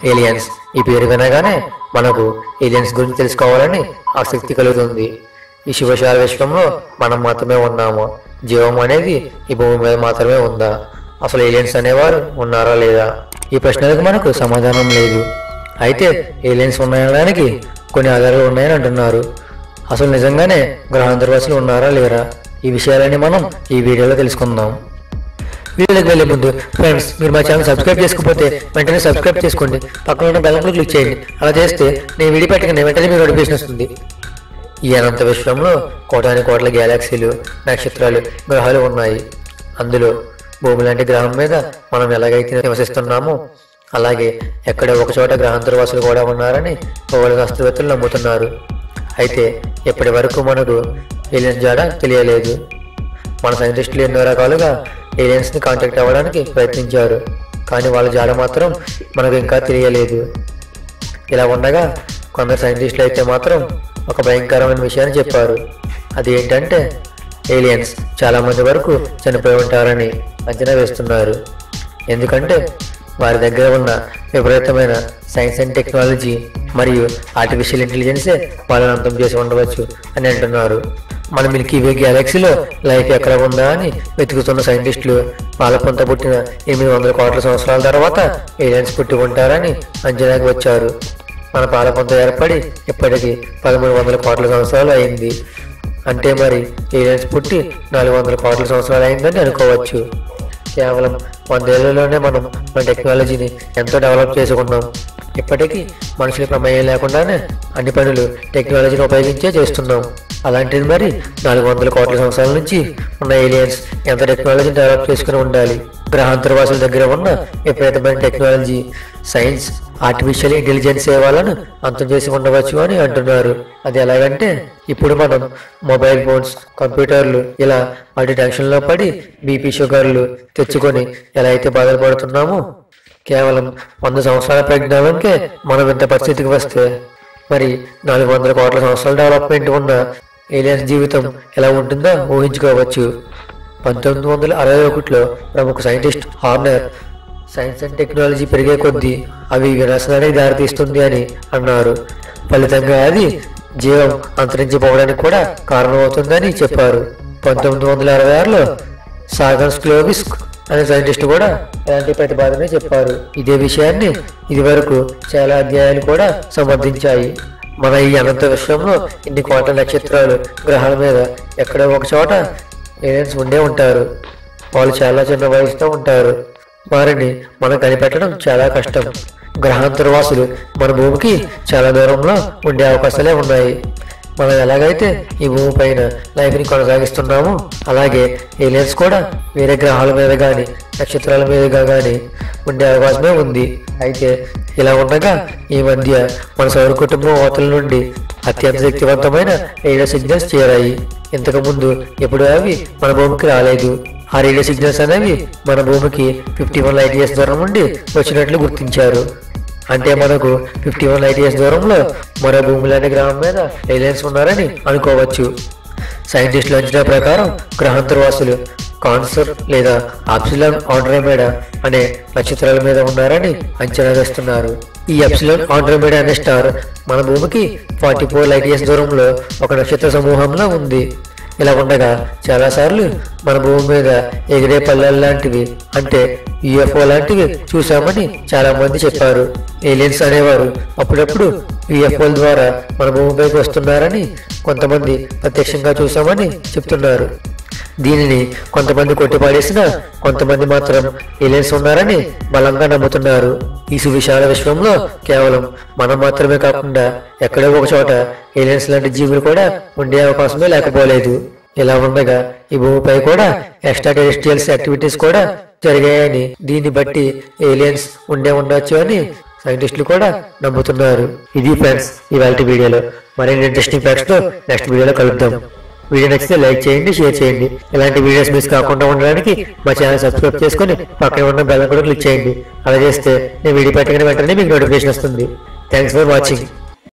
aliens ఈ పేరు వినగానే మనకు ఏలియన్స్ గురించి తెలుసుకోవాలని ఆసక్తి కలుగుతుంది ఈ శివశాల విశ్వంలో మనం మాత్రమే ఉన్నాము జీవం అనేది ఈ భూమి మీద మాత్రమే ఉందా అసలు ఏలియన్స్ అనేవారు ఉన్నారా లేదా ఈ ప్రశ్నలకు మనకు సమాధానం లేదు అయితే ఏలియన్స్ ఉన్నాయనడానికి కొన్ని ఆధారాలు ఉన్నాయని అంటున్నారు అసలు నిజంగానే గ్రహాంతరవాసులు ఉన్నారా లేరా ఈ విషయాలని మనం ఈ వీడియోలో తెలుసుకుందాం వీడియోకి వెళ్ళే ముందు ఫ్రెండ్స్ మీరు మా ఛానల్ సబ్స్క్రైబ్ చేసుకోకపోతే వెంటనే సబ్స్క్రైబ్ చేసుకోండి పక్కన ఉన్న బెల్ ఐకాన్ క్లిక్ చేయండి అలా చేస్తే నేను వీడియో పెట్టగానే వెంటనే మీకు నోటిఫికేషన్ వస్తుంది ఈ అనంత విశ్వంలో కోటాని కోట్ల గ్యాలక్సీలు నక్షత్రాలు గ్రహాలు ఉన్నాయి అందులో భూమి లాంటి గ్రహం మీద మనం ఎలాగైతే నివసిస్తున్నామో అలాగే ఎక్కడో ఒక చోట గ్రహాంతరవాసులు కూడా ఉన్నారని ఖగోళ శాస్త్రవేత్తలు నమ్ముతున్నారు అయితే ఇప్పటి వరకు మనకు ఏలియన్స్ జాడ తెలియలేదు మన సైంటిస్టులు ఎన్నో రకాలుగా ఏలియన్స్ ని కాంటాక్ట్ అవ్వడానికి ప్రయత్నించారు కానీ వాళ్ళ జాడ మాత్రం మనకు ఇంకా తెలియలేదు ఇలా ఉండగా కొందరు సైంటిస్టులు అయితే మాత్రం ఒక భయంకరమైన విషయాన్ని చెప్పారు అది ఏంటంటే ఏలియన్స్ చాలా మంది వరకు చనిపోయి ఉంటారని అంచనా వేస్తున్నారు ఎందుకంటే వారి దగ్గర ఉన్న విపరీతమైన సైన్స్ అండ్ టెక్నాలజీ మరియు ఆర్టిఫిషియల్ ఇంటెలిజెన్సే వాళ్ళని అంతం చేసి ఉండవచ్చు అని అంటున్నారు మన మిల్కీ వే గ్యాలక్సీలో లైఫ్ ఎక్కడ ఉందా అని వెతుకుతున్న సైంటిస్టులు పాలపొంత పుట్టిన ఎనిమిది వందల కోట్ల సంవత్సరాల తర్వాత ఏలియన్స్ పుట్టి ఉంటారని అంచనాకి వచ్చారు మన పాలపొంత ఏర్పడి ఇప్పటికి పదమూడు వందల కోట్ల సంవత్సరాలు అయింది అంటే మరి ఏలియన్స్ పుట్టి నాలుగు వందల కోట్ల సంవత్సరాలు అయిందని అనుకోవచ్చు కేవలం వందేళ్లలోనే మనం మన టెక్నాలజీని ఎంతో డెవలప్ చేసుకున్నాం ఇప్పటికీ మనుషుల ప్రమేయం లేకుండానే అన్ని పనులు టెక్నాలజీని ఉపయోగించే చేస్తున్నాం అలాంటిది మరి నాలుగు వందల కోట్ల సంవత్సరాల నుంచి ఉన్న ఏలియన్స్ ఎంత టెక్నాలజీని డెవలప్ చేసుకుని ఉండాలి గ్రహాంతరవాసుల దగ్గర ఉన్న విపరీతమైన టెక్నాలజీ సైన్స్ ఆర్టిఫిషియల్ ఇంటెలిజెన్స్ సేవలను అంతం చేసి ఉండవచ్చు అని అంటున్నారు అది ఎలాగంటే ఇప్పుడు మనం మొబైల్ ఫోన్స్ కంప్యూటర్లు ఇలా వాటి టెన్షన్లో పడి బీపీ షుగర్లు తెచ్చుకొని ఎలా అయితే బాధపడుతున్నామో కేవలం వంద సంవత్సరాల ప్రజ్ఞానంకే మనం ఇంత పరిస్థితికి వస్తే మరి నాలుగు వందల కోట్ల సంవత్సరాల డెవలప్మెంట్ ఉన్న ఏలియన్స్ జీవితం ఎలా ఉంటుందో ఊహించుకోవచ్చు పంతొమ్మిది వందల అరవై ఒకటిలో ప్రముఖ scientist Horner science and technology పెరిగే కొద్దీ అవి వినాశనానికి దారితీస్తుంది అని అన్నారు ఫలితంగా అది జీవం అంతరించిపోవడానికి కూడా కారణమవుతుందని చెప్పారు పంతొమ్మిది వందల అరవై ఆరులో సాగన్ స్క్లోవిస్క్ అనే సైంటిస్ట్ కూడా ఇలాంటి ప్రతిపాదన చెప్పారు ఇదే విషయాన్ని ఇదివరకు చాలా అధ్యాయాలు కూడా సమర్థించాయి మన ఈ అనంత విశ్వంలో ఇన్ని కోట్ల నక్షత్రాలు గ్రహాల మీద ఎక్కడో ఒక చోట ఏలియన్స్ ఉండే ఉంటారు వాళ్ళు చాలా చిన్న వయసుతో ఉంటారు వారిని మనం కనిపెట్టడం చాలా కష్టం గ్రహాంతరవాసులు మన భూమికి చాలా దూరంలో ఉండే అవకాశాలే ఉన్నాయి మనం ఎలాగైతే ఈ భూమి పైన లైఫ్ని కొనసాగిస్తున్నామో అలాగే ఏలియన్స్ కూడా వేరే గ్రహాల మీద కానీ నక్షత్రాల మీదుగా కానీ ఉండే అవకాశమే ఉంది అయితే ఇలా ఉండగా ఈ మధ్య మన సౌర కుటుంబం అవతల నుండి అత్యంత శక్తివంతమైన రేడియో సిగ్నల్స్ చేరాయి ఇంతకు ముందు ఎప్పుడు అవి మన భూమికి రాలేదు ఆ రేడియో సిగ్నల్స్ అనేవి మన భూమికి ఫిఫ్టీ వన్ లైట్ ఇయర్స్ దూరం నుండి వచ్చినట్లు గుర్తించారు అంటే మనకు ఫిఫ్టీ వన్ లైట్ ఇయర్స్ దూరంలో మరో భూమిలోని గ్రహం మీద ఏలియన్స్ ఉన్నారని అనుకోవచ్చు సైంటిస్టుల అంచనా ప్రకారం గ్రహాంతరవాసులు కాన్సర్ లేదా ఆప్సిలాన్ ఆండ్రోమేడా అనే నక్షత్రాల మీద ఉన్నారని అంచనా వేస్తున్నారు ఈ అప్సిలాన్ ఆండ్రోమేడా అనే స్టార్ మన భూమికి ఫార్టీ ఫోర్ లైట్ ఇయర్స్ దూరంలో ఒక నక్షత్ర సమూహంలో ఉంది ఇలా ఉండగా చాలాసార్లు మన భూమి మీద ఎగిరే పల్లెలు లాంటివి అంటే యుఎఫ్ఓ లాంటివి చూశామని చాలా మంది చెప్పారు ఏలియన్స్ అనేవారు అప్పుడప్పుడు యుఎఫ్ఓల ద్వారా మన భూమిపైకి వస్తున్నారని కొంతమంది ప్రత్యక్షంగా చూశామని చెప్తున్నారు దీనిని కొంతమంది కొట్టిపాడేసిన కొంతమంది మాత్రం ఏలియన్స్ ఉన్నారని బలంగా నమ్ముతున్నారు ఈ సువిశాల విశ్వంలో కేవలం మనం మాత్రమే కాకుండా ఎక్కడో ఒక చోట ఏలియన్స్ లాంటి జీవులు కూడా ఉండే అవకాశమే లేకపోలేదు ఇలా ఉండగా ఈ భూమిపై కూడా ఎక్స్ట్రా టెరిస్ట్రియల్స్ యాక్టివిటీస్ కూడా జరిగాయని దీన్ని బట్టి ఏలియన్స్ ఉండే ఉండొచ్చు అని సైంటిస్టులు కూడా నమ్ముతున్నారు ఇది ఫ్రెండ్స్ ఇవాళ వీడియోలో మరిన్ని ఇంట్రెస్టింగ్ ఫ్యాక్ట్స్ తో నెక్స్ట్ వీడియోలో కలుద్దాం వీడియో నచ్చితే లైక్ చేయండి షేర్ చేయండి ఇలాంటి వీడియోస్ మిస్ కాకుండా ఉండడానికి మా ఛానల్ సబ్స్క్రైబ్ చేసుకొని పక్కన ఉన్న బెల్ కూడా క్లిక్ చేయండి అలా చేస్తే నేను వీడియో పెట్టగానే వెంటనే మీకు నోటిఫికేషన్ వస్తుంది థ్యాంక్స్ ఫర్ వాచింగ్